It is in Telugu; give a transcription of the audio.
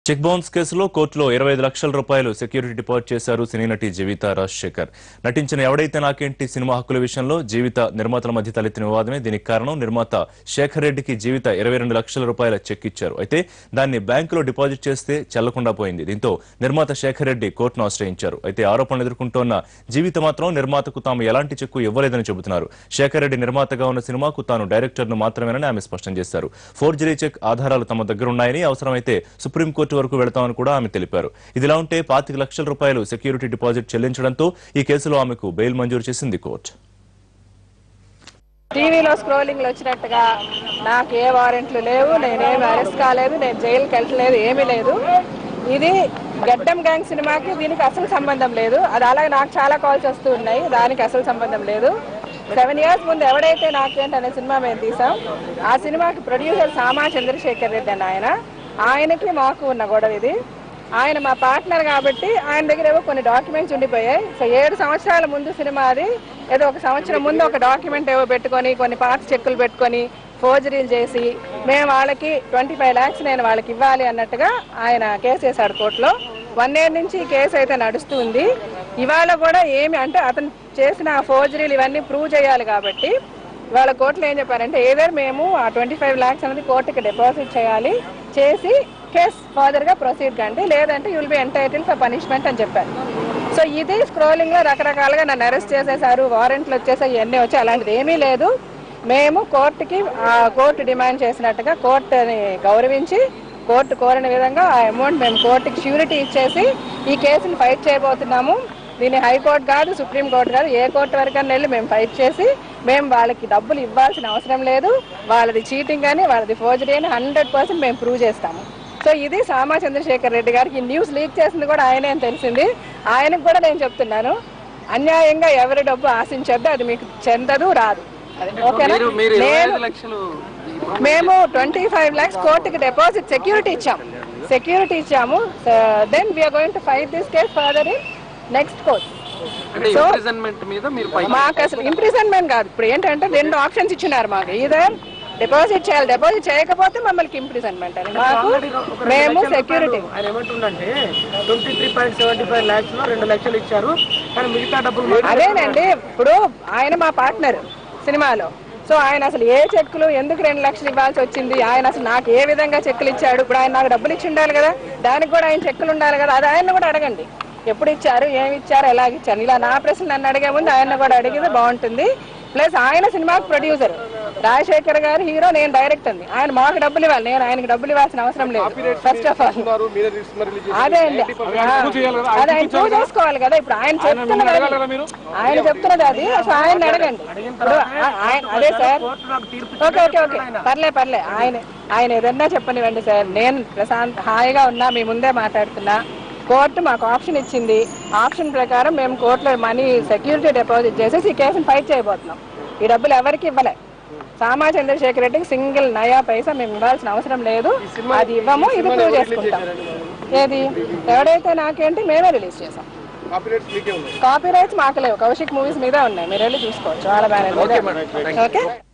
చెక్ బౌన్స్ కేసులో కోర్టులో ఇరవై ఐదు లక్షల రూపాయలు సెక్యూరిటీ డిపాజిట్ చేశారు సినీ నటి జీవిత రాజశేఖర్ నటించిన ఎవడైతే నాకేంటి సినిమా హక్కుల విషయంలో జీవిత నిర్మాతల మధ్య తలెత్తిన వివాదమే దీనికి కారణం నిర్మాత శేఖర్ రెడ్డికి జీవిత ఇరవై రెండు లక్షల రూపాయల చెక్ ఇచ్చారు అయితే దాన్ని బ్యాంకులో డిపాజిట్ చేస్తే చెల్లకుండా పోయింది దీంతో నిర్మాత శేఖర్ రెడ్డి కోర్టును ఆశ్రయించారు అయితే ఆరోపణలు ఎదుర్కొంటోన్న జీవిత మాత్రం నిర్మాతకు తాము ఎలాంటి చెక్కు ఇవ్వలేదని చెబుతున్నారు శేఖర్ రెడ్డి నిర్మాతగా ఉన్న సినిమాకు తాను డైరెక్టర్ను మాత్రమేనని ఆమె స్పష్టం చేశారు ఫోర్జరీ చెక్ ఆధారాలు తమ దగ్గర ఉన్నాయని అవసరమైతే సుప్రీంకోర్టు వరకు వెళతామని కూడా ఆమె తెలిపారు ఇదిలా ఉంటే పాతిక లక్షల రూపాయలు సెక్యూరిటీ డిపాజిట్ చెల్లించడంతో ఈ కేసులో ఆమెకు బెయిల్ మంజూరు చేసింది కోర్టు టీవీలో స్క్రోలింగ్లు వచ్చినట్టుగా నాకు ఏ వారెంట్లు లేవు నేనేమి అరెస్ట్ కాలేదు నేను జైలుకి వెళ్ళలేదు ఏమీ లేదు ఇది గడ్డం గ్యాంగ్ సినిమాకి దీనికి అసలు సంబంధం లేదు అది అలాగే నాకు చాలా కాల్స్ వస్తూ ఉన్నాయి దానికి అసలు సంబంధం లేదు సెవెన్ ఇయర్స్ ముందు ఎవడైతే నాకేంటి అనే సినిమా మేము తీసాం ఆ సినిమాకి ప్రొడ్యూసర్ సామా చంద్రశేఖర్ రెడ్డి అని ఆయన ఆయనకి మాకు ఉన్న గొడవ ఇది ఆయన మా పార్ట్నర్ కాబట్టి ఆయన దగ్గర ఏవో కొన్ని డాక్యుమెంట్స్ ఉండిపోయాయి సో ఏడు సంవత్సరాల ముందు సినిమా అది ఏదో ఒక సంవత్సరం ముందు ఒక డాక్యుమెంట్ ఏవో పెట్టుకొని కొన్ని పార్ట్స్ చెక్కులు పెట్టుకొని ఫోర్జరీలు చేసి మేము వాళ్ళకి ట్వంటీ ఫైవ్ ల్యాక్స్ నేను వాళ్ళకి ఇవ్వాలి అన్నట్టుగా ఆయన కేసు వేశాడు కోర్టులో వన్ ఇయర్ నుంచి ఈ కేసు అయితే నడుస్తుంది ఇవాళ కూడా ఏమి అంటే అతను చేసిన ఫోర్జరీలు ఇవన్నీ ప్రూవ్ చేయాలి కాబట్టి ఇవాళ కోర్టులో ఏం చెప్పారంటే ఏదర్ మేము ఆ ట్వంటీ ఫైవ్ ల్యాక్స్ అనేది కోర్టుకి డిపాజిట్ చేయాలి చేసి కేస్ ఫర్దర్ గా ప్రొసీడ్ కండి లేదంటే you'll be entitled for punishment అని చెప్పారు సో ఇది స్క్రోలింగ్ లో రకరకాలుగా నన్ను అరెస్ట్ చేసేసారు వారెంట్లు వచ్చేసాయి ఇవన్నీ వచ్చి అలాంటిది ఏమీ లేదు మేము కోర్టుకి ఆ కోర్టు డిమాండ్ చేసినట్టుగా కోర్టుని గౌరవించి కోర్టు కోరిన విధంగా ఆ అమౌంట్ మేము కోర్టుకి ష్యూరిటీ ఇచ్చేసి ఈ కేసుని ఫైట్ చేయబోతున్నాము దీన్ని హైకోర్టు కాదు సుప్రీం కోర్టు కాదు ఏ కోర్టు వరకన్నా వెళ్ళి మేము ఫైట్ చేసి మేము వాళ్ళకి డబ్బులు ఇవ్వాల్సిన అవసరం లేదు వాళ్ళది చీటింగ్ అని వాళ్ళది ఫోర్జరీ అని హండ్రెడ్ పర్సెంట్ మేము ప్రూవ్ చేస్తాము సో ఇది సామా చంద్రశేఖర్ రెడ్డి గారికి ఈ న్యూస్ లీక్ చేసింది కూడా ఆయనే అని తెలిసింది ఆయనకు కూడా నేను చెప్తున్నాను అన్యాయంగా ఎవరి డబ్బు ఆశించద్దు అది మీకు చెందదు రాదు ఓకేనా మీరు మీరు ఇరవై నేను ఐదు లక్షలు మేము ట్వంటీ ఫైవ్ లాక్స్ కోర్టుకి డిపాజిట్ సెక్యూరిటీ ఇచ్చాము సెక్యూరిటీ ఇచ్చాము then we're going to fight this case further in next court అంటే So- ఇంప్రిజన్మెంట్ మీద మీరు పై మాకు అసలు ఇంప్రిజన్మెంట్ కాదు ఇప్పుడు ఏంటంటే రెండు ఆప్షన్స్ ఇచ్చినారు మాకు ఇదర్ డిపాజిట్ చేయాలి డిపాజిట్ చేయకపోతే మమ్మల్ని ఇంప్రిజన్మెంట్ అని మాకు మేము సెక్యూరిటీ ఆయన ఏమంటుండంటే twenty three point seventy five lakhs లో రెండు లక్షలు ఇచ్చారు కానీ మిగతా డబ్బులు మాత్రం అదేనండి ఇప్పుడు ఆయన మా పార్ట్నర్ సినిమాలో సో ఆయన అసలు ఏ చెక్కులు ఎందుకు రెండు లక్షలు ఇవ్వాల్సి వచ్చింది ఆయన అసలు నాకు ఏ విధంగా చెక్కులు ఇచ్చాడు ఇప్పుడు ఆయన నాకు డబ్బులు ఇచ్చి ఉండాలి కదా దానికి కూడా ఆయన చెక్కులు ఉండాలి కదా అది ఆయన కూడా అడగండి ఎప్పుడు ఇచ్చారు ఏమి ఇచ్చారు ఎలాగ ఇచ్చారు ఇలా నా ప్రశ్న నన్ను అడిగే ముందు ఆయన కూడా అడిగితే బాగుంటుంది ప్లస్ ఆయన సినిమాకి ప్రొడ్యూసర్ రాజశేఖర్ గారు హీరో నేను డైరెక్ట్ అండి ఆయన మాకు డబ్బులు ఇవ్వాలి నేను ఆయనకి డబ్బులు ఇవ్వాల్సిన అవసరం లేదు ఫస్ట్ ఆఫ్ ఆల్ అదే అండి ఆ, అదే ఆయన ప్రూవ్ చేసుకోవాలి కదా ఇప్పుడు ఆయన చెప్తున్నది అది. ఆయన చెప్తున్నది అది సో ఆయన అడగండి ఇప్పుడు ఆ- ఆయన అదే సార్ ఓకే ఓకే ఓకే పర్లే పర్లే ఆయన ఆయన ఏదన్నా చెప్పనివ్వండి సార్ నేను ప్రశాంత్ హాయిగా ఉన్నా మీ ముందే మాట్లాడుతున్నా కోర్టు మాకు ఆప్షన్ ఇచ్చింది ఆప్షన్ ప్రకారం మేము కోర్టులో మనీ సెక్యూరిటీ డిపాజిట్ చేసేసి ఈ కేసుని ఫైట్ చేయబోతున్నాం ఈ డబ్బులు ఎవరికి ఇవ్వలే సామా చంద్రశేఖర్ రెడ్డికి సింగిల్ నయా పైసా మేము ఇవ్వాల్సిన అవసరం లేదు అది ఇవ్వము ఇది ప్రూవ్ చేసుకుంటాం ఏది ఎవడైతే నాకేంటి మేమే రిలీజ్ చేసాం కాపీ రైట్స్ మాకు లేవు కౌశిక్ మూవీస్ మీద ఉన్నాయి మీరు వెళ్ళి చూసుకోవచ్చు వాళ్ళ బ్యానర్ మీద ఓకే